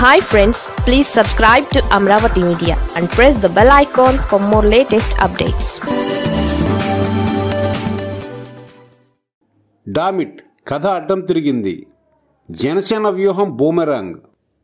hi friends please subscribe to Amaravati media and press the bell icon for more latest updates dammit కథ అడ్డం తిరిగింది జనసేన వ్యూహం boomerang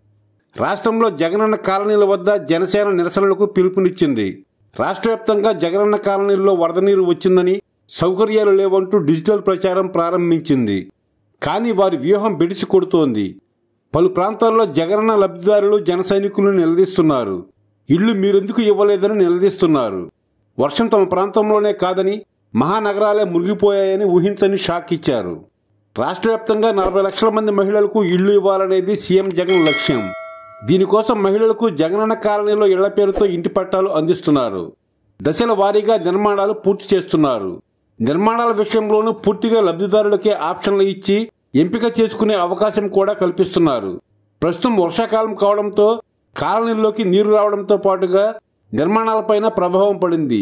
రాష్ట్రంలో జగనన్న కాలనీల వద్ద జనసేన నిరసనలకు పిలుపునిచ్చింది రాష్ట్ర వ్యాప్తంగా జగనన్న కాలనీల్లో వరద నీరు వచ్చిందని సౌకర్యాలు లేవంటూ డిజిటల్ ప్రచారం ప్రారంభించింది కానీ వారి వ్యూహం బెడిసి కొడుతోంది పలు ప్రాంతాల్లో జగనన్న లబ్ధిదారులు జన సైనికులను నిలదీస్తున్నారు ఇళ్లు మీరెందుకు ఇవ్వలేదని నిలదీస్తున్నారు వర్షం తమ ప్రాంతంలోనే కాదని మహానగరాలే మునిగిపోయాయని ఊహించని షాక్ ఇచ్చారు రాష్ట్ర వ్యాప్తంగా నలభై లక్షల మంది మహిళలకు ఇళ్లు ఇవ్వాలనేది సీఎం జగన్ లక్ష్యం దీనికోసం మహిళలకు జగనన్న కాలనీలో ఇళ్ల పేరుతో ఇంటి పట్టాలు అందిస్తున్నారు దశల వారీగా నిర్మాణాలు పూర్తి చేస్తున్నారు నిర్మాణాల విషయంలోనూ పూర్తిగా లబ్ధిదారులకే ఆప్షన్లు ఇచ్చి ఎంపిక చేసుకునే అవకాశం కూడా కల్పిస్తున్నారు ప్రస్తుతం వర్షాకాలం కావడంతో కాలనీల్లోకి నీరు రావడంతో పాటుగా నిర్మాణాలపైన ప్రభావం పడింది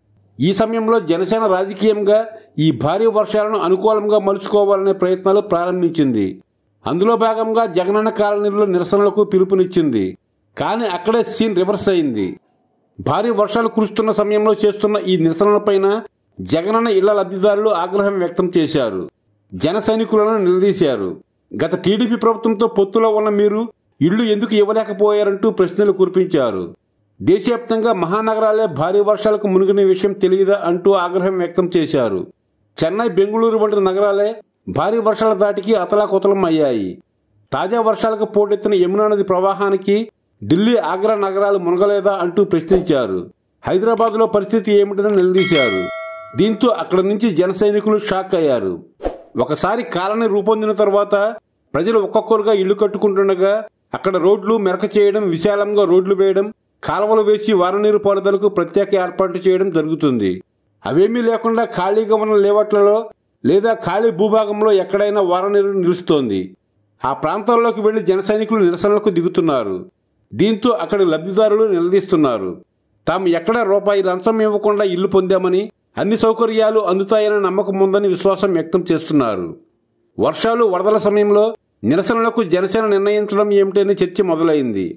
ఈ సమయంలో జనసేన రాజకీయంగా ఈ భారీ వర్షాలను అనుకూలంగా మలుచుకోవాలనే ప్రయత్నాలు ప్రారంభించింది అందులో భాగంగా జగనన్న కాలనీలో నిరసనలకు పిలుపునిచ్చింది కానీ అక్కడే సీన్ రివర్స్ అయింది భారీ వర్షాలు కురుస్తున్న సమయంలో చేస్తున్న ఈ నిరసనలపైన జగనన్న ఇళ్ల లబ్ధిదారులు ఆగ్రహం వ్యక్తం చేశారు జన సైనికులను నిలదీశారు గత టీడీపీ ప్రభుత్వంతో పొత్తులో ఉన్న మీరు ఇళ్లు ఎందుకు ఇవ్వలేకపోయారంటూ ప్రశ్నలు కురిపించారు దేశవ్యాప్తంగా మహానగరాలే భారీ వర్షాలకు మునిగిన విషయం తెలియదా అంటూ ఆగ్రహం వ్యక్తం చేశారు చెన్నై బెంగళూరు వంటి నగరాలే భారీ వర్షాల దాటికి అతలాకుతలం అయ్యాయి తాజా వర్షాలకు పోటెత్తిన యమునా నది ప్రవాహానికి ఢిల్లీ ఆగ్రా నగరాలు మునగలేదా అంటూ ప్రశ్నించారు హైదరాబాద్లో పరిస్థితి ఏమిటని నిలదీశారు దీంతో అక్కడి నుంచి జన సైనికులు షాక్ అయ్యారు ఒకసారి కాలనీ రూపొందిన తర్వాత ప్రజలు ఒక్కొక్కరుగా ఇల్లు కట్టుకుంటుండగా అక్కడ రోడ్లు మెరక చేయడం విశాలంగా రోడ్లు వేయడం కాలువలు వేసి వారనీరు పారుదలకు ప్రత్యేక ఏర్పాటు చేయడం జరుగుతుంది అవేమీ లేకుండా ఖాళీగా ఉన్న లేవట్లలో లేదా ఖాళీ భూభాగంలో ఎక్కడైనా వారనీరు నిలుస్తోంది ఆ ప్రాంతాల్లోకి వెళ్లి జన సైనికులు నిరసనలకు దిగుతున్నారు దీంతో అక్కడి లబ్ధిదారులు నిలదీస్తున్నారు తాము ఎక్కడ రూపాయి లంచం ఇవ్వకుండా ఇల్లు పొందామని అన్ని సౌకర్యాలు అందుతాయని నమ్మకం ఉందని విశ్వాసం వ్యక్తం చేస్తున్నారు వర్షాలు వరదల సమయంలో నిరసనలకు జనసేన నిర్ణయించడం ఏమిటని చర్చ మొదలైంది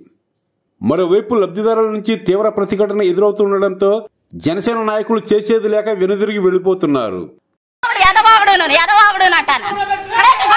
మరోవైపు లబ్ధిదారుల నుంచి తీవ్ర ప్రతిఘటన ఎదురవుతుండటంతో జనసేన నాయకులు చేసేది లేక వెనుదిరిగి వెళ్లిపోతున్నారు ఎదవాగుడు ఎదవాగుడు అంటాను